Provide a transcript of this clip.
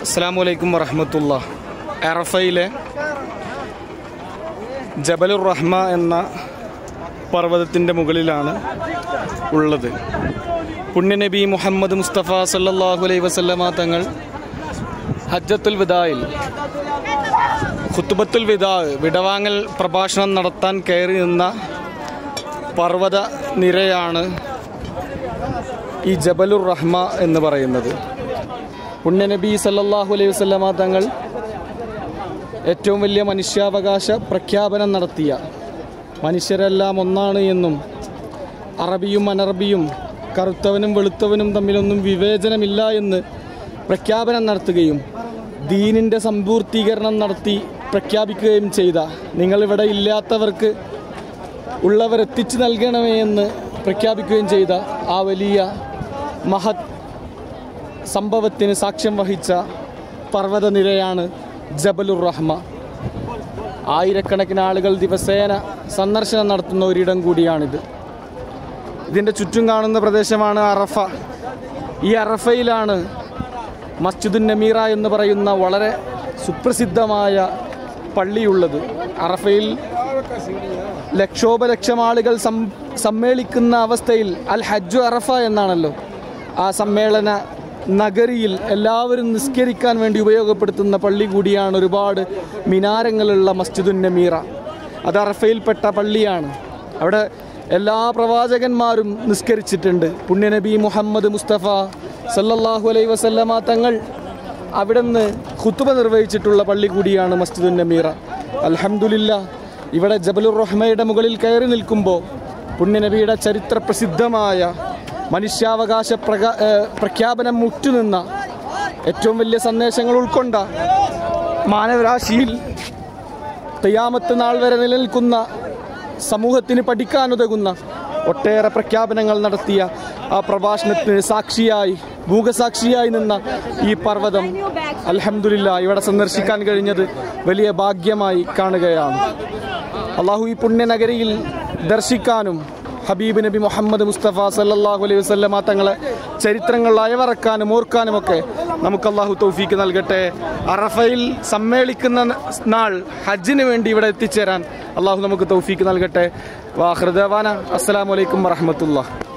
അസ്സാം വലൈക്കും വറഹമത്തുള്ള അറഫയിലെ ജബലുർ റഹ്മ എന്ന പർവ്വതത്തിൻ്റെ മുകളിലാണ് ഉള്ളത് പുണ്യനബി മുഹമ്മദ് മുസ്തഫ സല്ലല്ലാഹു അലൈഹി വസല്ലമ തങ്ങൾ ഹജ്ജത്തുൽ വിദായിൽ ഖുത്തുബത്തുൽ വിദാ വിടവാങ്ങൽ പ്രഭാഷണം നടത്താൻ കയറി നിന്ന പർവ്വത നിരയാണ് ഈ ജബലുർ റഹ്മ എന്ന് പറയുന്നത് പുണ്യനബി സല്ലല്ലാഹു അലൈഹി വസല്ലമ തങ്ങൾ ഏറ്റവും വലിയ മനുഷ്യാവകാശ പ്രഖ്യാപനം നടത്തിയ മനുഷ്യരെല്ലാം ഒന്നാണ് എന്നും അറബിയും അനറബിയും കറുത്തവനും വെളുത്തവനും തമ്മിലൊന്നും വിവേചനമില്ല എന്ന് പ്രഖ്യാപനം നടത്തുകയും ദീനിൻ്റെ സമ്പൂർത്തീകരണം നടത്തി പ്രഖ്യാപിക്കുകയും ചെയ്ത നിങ്ങളിവിടെ ഇല്ലാത്തവർക്ക് ഉള്ളവരെത്തിച്ചു നൽകണമേ എന്ന് പ്രഖ്യാപിക്കുകയും ചെയ്ത ആ വലിയ മഹത് സംഭവത്തിന് സാക്ഷ്യം വഹിച്ച പർവ്വതനിരയാണ് ജബലുർ റഹ്മ ആയിരക്കണക്കിന് ആളുകൾ ദിവസേന സന്ദർശനം നടത്തുന്ന ഒരിടം കൂടിയാണിത് ഇതിൻ്റെ ചുറ്റും കാണുന്ന പ്രദേശമാണ് അറഫ ഈ അറഫയിലാണ് മസ്ജിദുൻ നമീറ എന്ന് പറയുന്ന വളരെ സുപ്രസിദ്ധമായ പള്ളിയുള്ളത് അറഫയിൽ ലക്ഷോപലക്ഷം ആളുകൾ സം സമ്മേളിക്കുന്ന അവസ്ഥയിൽ അൽ ഹജ്ജു അറഫ എന്നാണല്ലോ ആ സമ്മേളന നഗരിയിൽ എല്ലാവരും നിസ്കരിക്കാൻ വേണ്ടി ഉപയോഗപ്പെടുത്തുന്ന പള്ളി കൂടിയാണ് ഒരുപാട് മിനാരങ്ങളുള്ള മസ്ജിദുൻ നമീറ അത് അറഫയിൽപ്പെട്ട പള്ളിയാണ് അവിടെ എല്ലാ പ്രവാചകന്മാരും നിസ്കരിച്ചിട്ടുണ്ട് പുണ്യനബി മുഹമ്മദ് മുസ്തഫ സല്ലല്ലാഹു അലൈഹി വസല്ലമ തങ്ങൾ അവിടെ നിന്ന് ഖുത്തുബ നിർവഹിച്ചിട്ടുള്ള പള്ളി കൂടിയാണ് മസ്ജിദുൻ നമീറ അൽഹംദുലില്ല ഇവിടെ ജബലുർ റഹ്മയുടെ മുകളിൽ കയറി നിൽക്കുമ്പോൾ പുണ്യനബിയുടെ ചരിത്ര പ്രസിദ്ധമായ മനുഷ്യാവകാശ പ്രക ഏഹ് പ്രഖ്യാപനം മുറ്റുനിന്ന ഏറ്റവും വലിയ സന്ദേശങ്ങൾ ഉൾക്കൊണ്ട മാനവരാശിയിൽ തെയ്യാമത്ത് നാൾ വരെ നിലനിൽക്കുന്ന സമൂഹത്തിന് പഠിക്കാനുതകുന്ന ഒട്ടേറെ പ്രഖ്യാപനങ്ങൾ നടത്തിയ ആ പ്രഭാഷണത്തിന് സാക്ഷിയായി മൂകസാക്ഷിയായി നിന്ന ഈ പർവ്വതം അൽഹംദുലില്ല ഇവിടെ സന്ദർശിക്കാൻ കഴിഞ്ഞത് വലിയ ഭാഗ്യമായി കാണുകയാണ് അള്ളാഹു ഈ പുണ്യനഗരിയിൽ ദർശിക്കാനും ഹബീബ് നബി മുഹമ്മദ് മുസ്തഫ സല്ലല്ലാഹു അലൈഹി വസല്ലമ തങ്ങളെ ചരിത്രങ്ങൾ അയവറക്കാനും ഓർക്കാനുമൊക്കെ നമുക്ക് അള്ളാഹു തൗഫീക്ക് നൽകട്ടെ അറഫയിൽ സമ്മേളിക്കുന്ന നാൾ ഹജ്ജിന് വേണ്ടി ഇവിടെ എത്തിച്ചേരാൻ അള്ളാഹു നമുക്ക് തൗഫീക്ക് നൽകട്ടെ വാഹൃദവാന അസ്സലാമു അലൈക്കും വറഹമത്തുള്ള